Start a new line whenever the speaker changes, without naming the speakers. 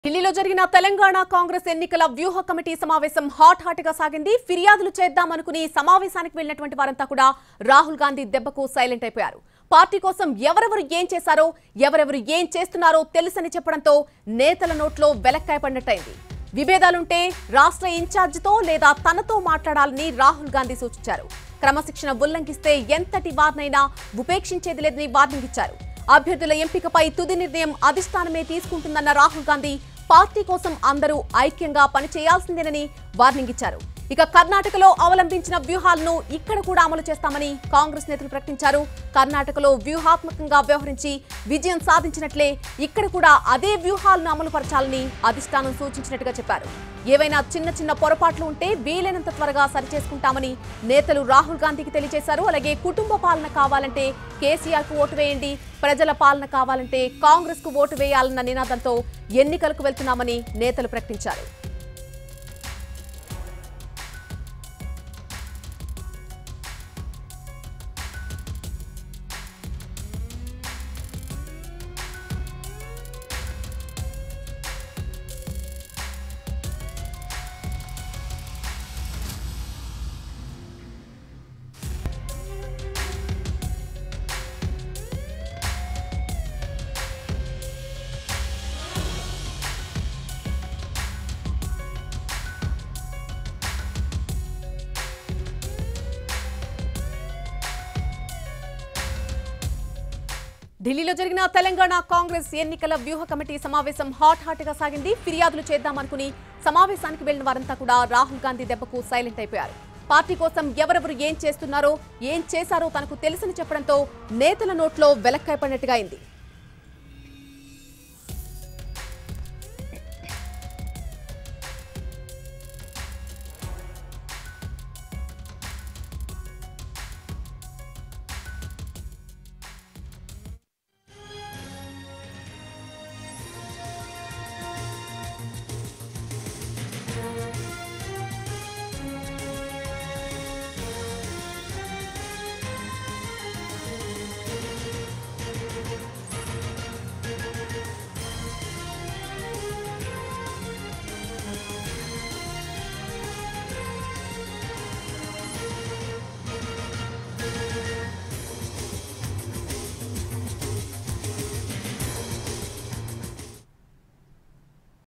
ఢిల్లీలో జరిగిన తెలంగాణ కాంగ్రెస్ ఎన్నికల వ్యూహ కమిటీ సమావేశం హాట్ హాట్ గా సాగింది ఫిర్యాదులు చేద్దామనుకుని సమావేశానికి వెళ్లినటువంటి వారంతా కూడా రాహుల్ గాంధీ దెబ్బకు సైలెంట్ అయిపోయారు పార్టీ కోసం ఎవరెవరు ఏం చేశారో ఎవరెవరు ఏం చేస్తున్నారో తెలుసని చెప్పడంతో నేతల నోట్లో వెలక్కాయ పడినట్టయింది విభేదాలుంటే రాష్ట్ర ఇన్ఛార్జితో లేదా తనతో మాట్లాడాలని రాహుల్ గాంధీ సూచించారు క్రమశిక్షణ ఉల్లంఘిస్తే ఎంతటి వారినైనా ఉపేక్షించేది లేదని వార్నింగ్ ఇచ్చారు అభ్యర్థుల ఎంపికపై తుది నిర్ణయం అధిష్టానమే తీసుకుంటుందన్న రాహుల్ గాంధీ పార్టీ కోసం అందరూ ఐక్యంగా పనిచేయాల్సిందేనని వార్నింగ్ ఇచ్చారు ఇక కర్ణాటకలో అవలంబించిన వ్యూహాలను ఇక్కడ కూడా అమలు చేస్తామని కాంగ్రెస్ నేతలు ప్రకటించారు కర్ణాటకలో వ్యూహాత్మకంగా వ్యవహరించి విజయం సాధించినట్లే ఇక్కడ కూడా అదే వ్యూహాలను అమలు పరచాలని అధిష్టానం సూచించినట్టుగా చెప్పారు ఏవైనా చిన్న చిన్న పొరపాట్లు ఉంటే వీలైనంత త్వరగా సరిచేసుకుంటామని నేతలు రాహుల్ గాంధీకి తెలియజేశారు అలాగే కుటుంబ పాలన కావాలంటే కేసీఆర్ కు ఓటు వేయండి ప్రజల పాలన కావాలంటే కాంగ్రెస్ కు ఓటు వేయాలన్న నినాదంతో ఎన్నికలకు వెళ్తున్నామని నేతలు ప్రకటించారు ఢిల్లీలో జరిగిన తెలంగాణ కాంగ్రెస్ ఎన్నికల వ్యూహ కమిటీ సమావేశం హాట్ హాట్ గా సాగింది ఫిర్యాదులు చేద్దామనుకుని సమావేశానికి వెళ్లిన వారంతా కూడా రాహుల్ గాంధీ దెబ్బకు సైలెంట్ అయిపోయారు పార్టీ కోసం ఎవరెవరు ఏం చేస్తున్నారో ఏం చేశారో తనకు తెలుసని చెప్పడంతో నేతల నోట్లో వెలక్కాయ పడినట్టుగా అయింది